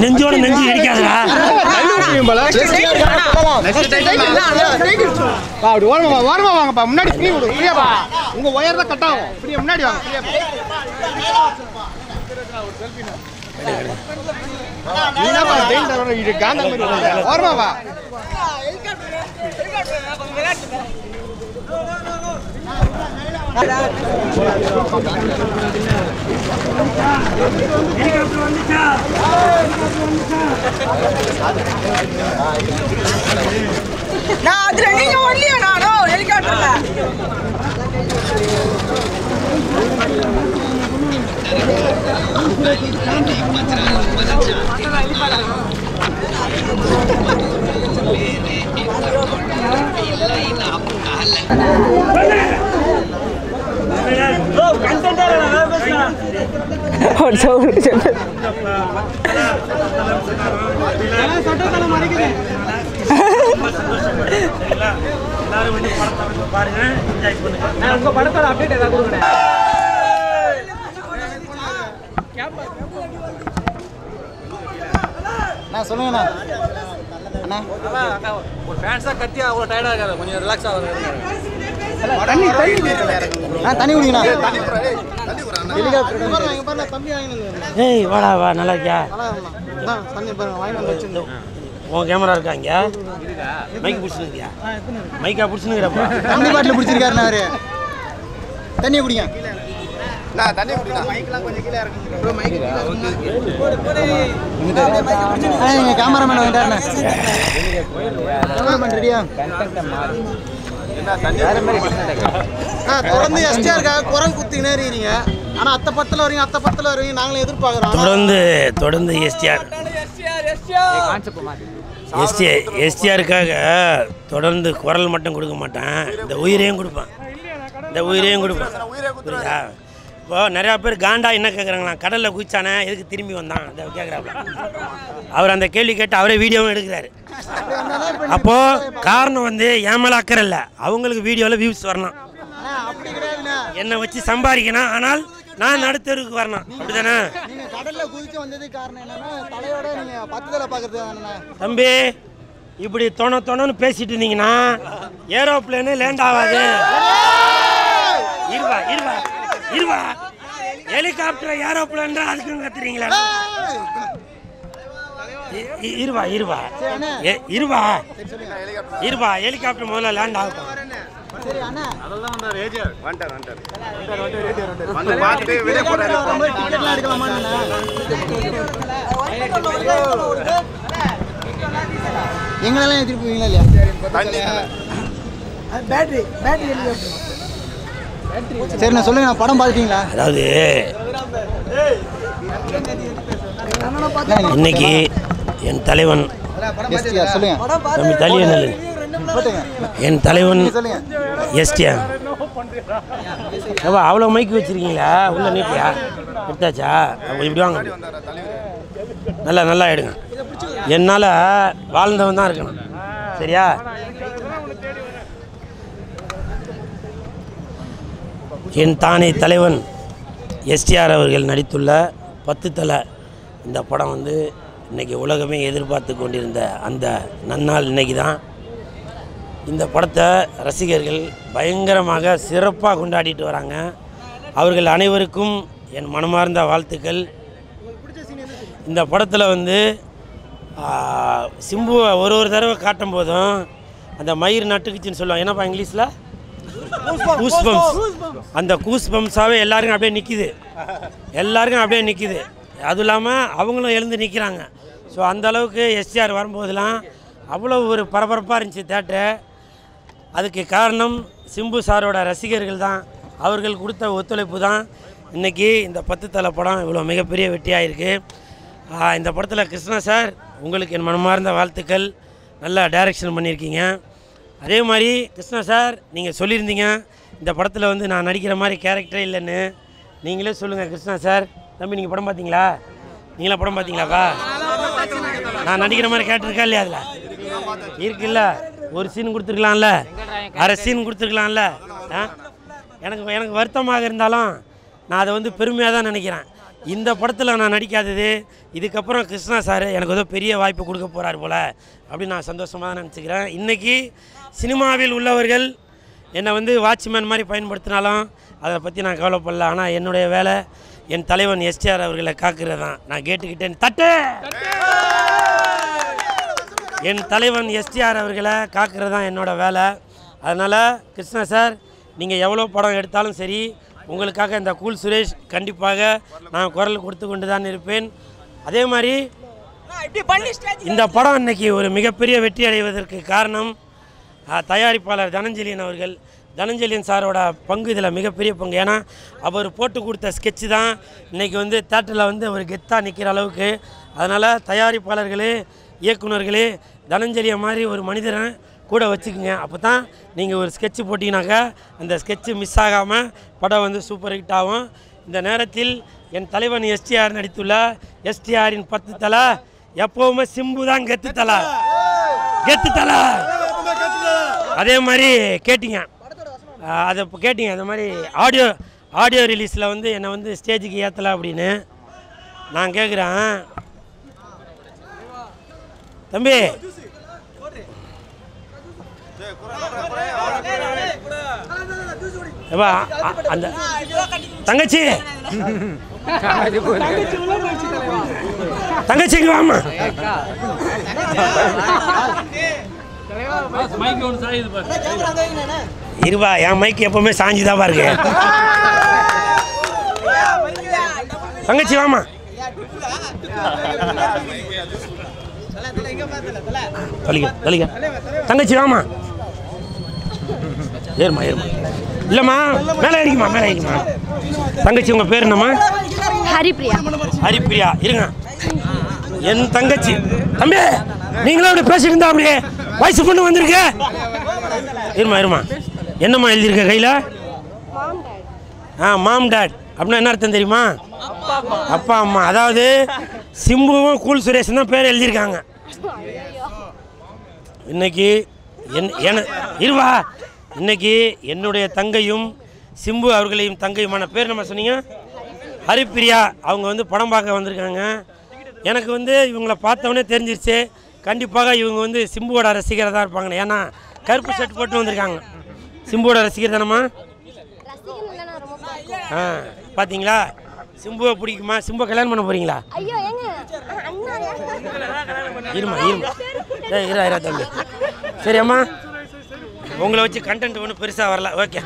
நெஞ்சோட நெஞ்சு இடிக்காதடா அப்படி ஓரமா வா, ஓரமா வாங்கப்பா முன்னாடி ஃப்ரீ விடு ஃப்ரீயாப்பா உங்க ஒயர் தான் கட் ஆகும் ஃப்ரீயா முன்னாடி வாங்க ஃப்ரீயாப்பா நீதாப்பா ஜெயின் தரணும் இது காந்த மாதிரி வருது. ஓரமா வா நான் அதுல நீங்க வரலையா நானும் ஹெலிகாப்டர்ல எல்லாரும் வந்து படத்தை வந்து பாருங்க என்ஜாய் பண்ணுங்க உங்க படத்தோட அப்டேட் ஏதாவது கொடுங்க நான் சொல்லுங்கண்ணா அண்ணா ஒரு ஃபேன்ஸாக கத்தி அவ்வளோ டயர்டாக இருக்காது கொஞ்சம் ரிலாக்ஸ் ஆகுது தண்ணி தண்ணி ஆ தண்ணி குடிங்கண்ணா தம்பி ஏய் வாடா வா நல்லா இருக்கியா தண்ணி பாருங்க வாங்கி வந்து வச்சிருந்தோம் உன் கேமரா இருக்கா இங்க மைக் பிடிச்சிருக்கியா மைக்கா பிடிச்சிருக்கிறப்பா தண்ணி பாட்டில் பிடிச்சிருக்காருண்ணா அவரு தண்ணியை குடிங்க ஆ எங்க கேமராமேன் வந்துட்டாருண்ணே கேமராமேன் ரெடியா தொடர்ந்து எஸ்டிஆருக்காக குரல் குத்தினே இருக்கீங்க ஆனா அத்தை பத்தில் வரீங்க அத்தை பத்தில் வரீங்க நாங்களும் எதிர்பார்க்குறோம் தொடர்ந்து தொடர்ந்து எஸ்டிஆர் எஸ்டி எஸ்டிஆருக்காக தொடர்ந்து குரல் மட்டும் கொடுக்க மாட்டேன் இந்த உயிரையும் கொடுப்பேன் இந்த உயிரையும் கொடுப்பேன் புரியுதா இப்போ நிறையா பேர் காண்டா என்ன கேட்குறாங்களா கடலில் குதிச்சானே எதுக்கு திரும்பி வந்தான் அதை கேட்குறாப்புல அவர் அந்த கேள்வி கேட்டு அவரே வீடியோவும் எடுக்கிறாரு அப்போது காரணம் வந்து என் மேலே அக்கறை இல்லை அவங்களுக்கு வீடியோவில் வியூஸ் வரணும் அப்படி கிடையாதுண்ணே என்னை வச்சு சம்பாதிக்கணும் ஆனால் நான் நடுத்தருக்கு வரணும் அப்படிதானே நீங்க கடல்ல குதிச்சு வந்ததுக்கு காரணம் என்னன்னா தலையோட நீங்க பத்து தலை பாக்குறது தானே தம்பி இப்படி தொண தொணன்னு பேசிட்டு இருந்தீங்கன்னா ஏரோப்ளேனு லேண்ட் ஆகாது இருவா இருவா இருவா ஹெலிகாப்டர் ஏரோப்ளேன் அதுக்கும் கத்துறீங்களா இ- இ- இருவா இருவா ஏ, இருவா இருவா ஹெலிகாப்டர் முதல்ல லேண்ட் ஆகும் சரி அண்ணா வந்துட்டாரு டிக்கெட்லாம் எடுக்கலாமான்னு எங்களெல்லாம் எடுத்துட்டு போவீங்களா இல்லையா பேட்டரி பேட்டரி சரிண்ணா சொல்லுங்க நான் படம் பார்த்துட்டீங்களா அதாவது இன்னைக்கு என் தலைவன் எஸ்டிஆர் சொல்லுங்க தம்பி தலிய நெல்லு போட்டுங்க என் தலைவன் சொல்லுங்க எஸ்டியா ஏவா அவ்வளோ மைக்கு வச்சிருக்கீங்களா உள்ள நீட்டியா எடுத்தாச்சா அப்ப இப்படி வாங்க நல்லா நல்லா எடுங்க என்னால் வாழ்ந்தவன் தான் இருக்கணும் சரியா என் தானே தலைவன் எஸ்டிஆர் அவர்கள் நடித்துள்ள பத்து தலை இந்த படம் வந்து இன்னைக்கு உலகமே எதிர்பார்த்து கொண்டிருந்த அந்த நன்னாள் இன்னைக்கு தான் இந்த படத்தை ரசிகர்கள் பயங்கரமாக சிறப்பாக கொண்டாடிட்டு வராங்க அவர்கள் அனைவருக்கும் என் மனமார்ந்த வாழ்த்துக்கள் இந்த படத்தில் வந்து ஆ, சிம்புவை ஒரு ஒரு தடவை காட்டும் போதும் அந்த மயிர் நட்டுக்குச்சின்னு சொல்லுவாங்க என்னப்பா இங்கிலீஷில் கூஸ் பம்ப்ஸ் அந்த கூஸ் பம்ப்ஸாகவே எல்லாருக்கும் அப்படியே நிற்கிது எல்லாருக்கும் அப்படியே நிற்கிது அதுவும் இல்லாமல் அவங்களும் எழுந்து நிற்கிறாங்க ஸோ அந்த அளவுக்கு எஸ்டிஆர் வரும்போதெல்லாம் அவ்வளோ ஒரு பரபரப்பாக இருந்துச்சு தேட்டர் அதுக்கு காரணம் சிம்பு சாரோட ரசிகர்கள் தான் அவர்கள் கொடுத்த ஒத்துழைப்பு தான் இன்றைக்கி இந்த பத்து தலை படம் இவ்வளோ மிகப்பெரிய வெற்றியாக இருக்குது இந்த படத்தில் கிருஷ்ணா சார் உங்களுக்கு என் மனமார்ந்த வாழ்த்துக்கள் நல்லா டைரக்ஷன் பண்ணியிருக்கீங்க அதே மாதிரி கிருஷ்ணா சார் நீங்கள் சொல்லியிருந்தீங்க இந்த படத்தில் வந்து நான் நடிக்கிற மாதிரி கேரக்டரே இல்லைன்னு நீங்களே சொல்லுங்கள் கிருஷ்ணா சார் தம்பி நீங்கள் படம் பார்த்தீங்களா நீங்களா படம் பார்த்தீங்களாப்பா நான் நடிக்கிற மாதிரி கேட்டிருக்கா இல்லையா அதில் இருக்குல்ல ஒரு சீன் கொடுத்துருக்கலாம்ல அரை சீன் கொடுத்துருக்கலாம்ல ஆ எனக்கு எனக்கு வருத்தமாக இருந்தாலும் நான் அதை வந்து பெருமையாக தான் நினைக்கிறேன் இந்த படத்தில் நான் நடிக்காதது இதுக்கப்புறம் கிருஷ்ணா சார் எனக்கு ஏதோ பெரிய வாய்ப்பு கொடுக்க போகிறார் போல் அப்படின்னு நான் சந்தோஷமாக தான் நினச்சிக்கிறேன் இன்றைக்கி சினிமாவில் உள்ளவர்கள் என்னை வந்து வாட்ச்மேன் மாதிரி பயன்படுத்தினாலும் அதை பற்றி நான் கவலைப்படல ஆனால் என்னுடைய வேலை என் தலைவன் எஸ்டிஆர் அவர்களை காக்கிறது தான் நான் கேட்டுக்கிட்டேன் தட்டு என் தலைவன் எஸ்டிஆர் அவர்களை காக்கிறது தான் என்னோட வேலை அதனால் கிருஷ்ணா சார் நீங்கள் எவ்வளோ படம் எடுத்தாலும் சரி உங்களுக்காக இந்த கூல் சுரேஷ் கண்டிப்பாக நான் குரல் கொடுத்து கொண்டு தான் இருப்பேன் அதே மாதிரி இப்படி பண்ணி ஸ்டேஜ் இந்த படம் இன்னைக்கு ஒரு மிகப்பெரிய வெற்றி அடைவதற்கு காரணம் அஹ், தயாரிப்பாளர் தனஞ்சலியன் அவர்கள் தனஞ்சலியன் சாரோட பங்கு இதில் மிகப்பெரிய பங்கு ஏன்னா அவர் போட்டு கொடுத்த ஸ்கெட்சு தான் இன்றைக்கி வந்து தேட்டரில் வந்து அவர் கெத்தாக நிற்கிற அளவுக்கு அதனால் தயாரிப்பாளர்களே இயக்குனர்களே தனஞ்சலியை மாதிரி ஒரு மனிதரை கூட வச்சுக்கோங்க அப்போ தான் நீங்கள் ஒரு ஸ்கெட்சு போட்டிங்கனாக்கா அந்த ஸ்கெட்சு மிஸ் ஆகாமல் படம் வந்து சூப்பர் ஹிட் ஆகும் இந்த நேரத்தில் என் தலைவன் எஸ்டிஆர் நடித்துள்ள எஸ்டிஆரின் பத்து தலை எப்பவுமே சிம்பு தான் கெத்து தலை கெத்து தலை அதே மாதிரி கேட்டிங்க ஆஹ் அதை இப்போ கேட்டிங்க அந்த மாதிரி ஆடியோ ஆடியோ ரிலீஸில் வந்து என்னை வந்து ஸ்டேஜுக்கு ஏற்றலை அப்படின்னு நான் கேட்குறேன் தம்பி ஏப்பா, அ- அந்த தங்கச்சி தங்கச்சிக்கு வாமா மைக் ஒன்று சாயுது பாரு இருவா என் மைக்கு எப்பவுமே சாஞ்சுதான் இருக்கு தங்கச்சி வாமா தொலிக்க தொலிக்க தங்கச்சி வாமா ஏறுமா ஏறுமா இல்லைம்மா மேலே அடிக்குமா மேலே அடிக்குமா தங்கச்சி உங்கள் பேர் என்னம்மா ஹரிப்ரியா ஹரிப்பிரியா இருங்க என் தங்கச்சி தம்பி நீங்களும் அப்படி பேசியிருந்தா அப்படியே வயசு பொண்ணு வந்திருக்க இருமா இருமா என்னம்மா எழுதியிருக்க கையில் ஆ மாம் டாட் அப்படின்னா என்ன அர்த்தம் தெரியுமா அப்பா அம்மா அதாவது சிம்புவும் கூல் சுரேஷன் தான் பேர் எழுதியிருக்காங்க இன்னைக்கு என் என இருவா இன்னைக்கு என்னுடைய தங்கையும் சிம்பு அவர்களையும் தங்கையுமான பேர் நம்ம சொன்னீங்க ஹரிப்பிரியா அவங்க வந்து படம் பார்க்க வந்திருக்காங்க எனக்கு வந்து இவங்களை பார்த்தவொடனே தெரிஞ்சிருச்சு கண்டிப்பாக இவங்க வந்து சிம்புவோட ரசிகராக தான் இருப்பாங்க ஏன்னா கருப்பு ஷர்ட் போட்டு வந்திருக்காங்க சிம்புவோட ரசிகர் தானம்மா ஆ பார்த்தீங்களா சிம்புவை பிடிக்குமா சிம்புவை கல்யாணம் பண்ண போறீங்களா ஐயோ ஏங்க அண்ணா இருமா இருமா ஏய் இரா இரா தம்பி சரி அம்மா உங்களை வச்சு கண்டென்ட் ஒன்றும் பெருசாக வரல ஓகே